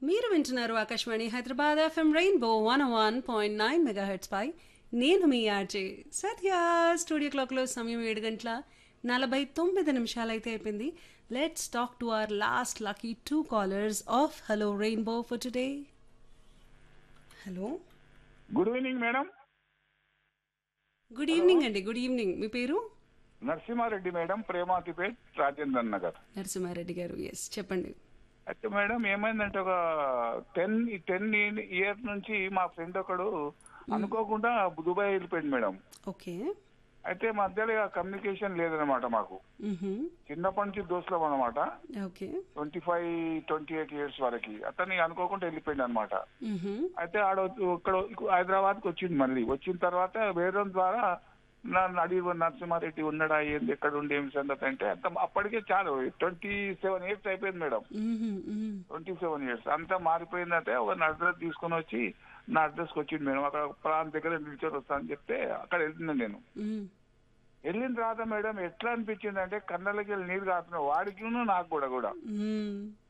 మీరు వింటున్నారు Akashvani Hyderabad FM rainbow one one point nine mega heads పై నేను మీ ఆర్జే సత్య స్టూడియో క్లాక్లో సమయం ఏడు గంటల నలభై తొమ్మిది నిమిషాలు అయితే అయిపోయింది let's talk to our last lucky two callers of hello rainbow for today hello good evening madam good evening అండి గుడ్ ఈవినింగ్ మీ పేరు నరసింహారెడ్డి మేడం ప్రేమాతిపేట్ రాజేంద్ర నగర్ నరసింహారెడ్డి గారు ఎస్ చెప్పండి అయితే మేడం ఏమైందంటే ఒక టెన్ టెన్ ఇయర్ నుంచి మా ఫ్రెండ్ ఒకడు అనుకోకుండా దుబాయ్ వెళ్ళిపోయింది మేడం ఓకే అయితే మధ్యలో ఇక కమ్యూనికేషన్ లేదనమాట మాకు చిన్నప్పటి నుంచి దోస్తులం అనమాట okay twenty five twenty eight years వరకు అతన్ని అనుకోకుండా వెళ్ళిపోయింది అనమాట అయితే ఆడ ఇక్కడ హైదరాబాద్కి వచ్చింది మళ్ళీ వచ్చిన తర్వాత వేరే ద్వారా నన్ను అడిగి నరసింహారెడ్డి ఉన్నాడా ఏంది ఎక్కడ ఉండి ఏం సంగతి అంటే అంత అప్పటికే చాలు ట్వంటీ సెవెన్ ఇయర్స్ అయిపోయింది మేడం ట్వంటీ సెవెన్ ఇయర్స్ అంతా మారిపోయిందంటే ఒక అడ్రస్ తీసుకొని వచ్చి నా అడ్రస్కి వచ్చింది మేడం అక్కడ ప్రాంత దగ్గర నిల్చొని వస్తా అని చెప్తే అక్కడ వెళ్తున్నాను నేను వెళ్ళిన తర్వాత మేడం ఎట్లా అనిపించింది అంటే కళ్ళకి వెళ్ళి నీరు కాస్తున్నాయి వాడికి నాకు కూడా కూడా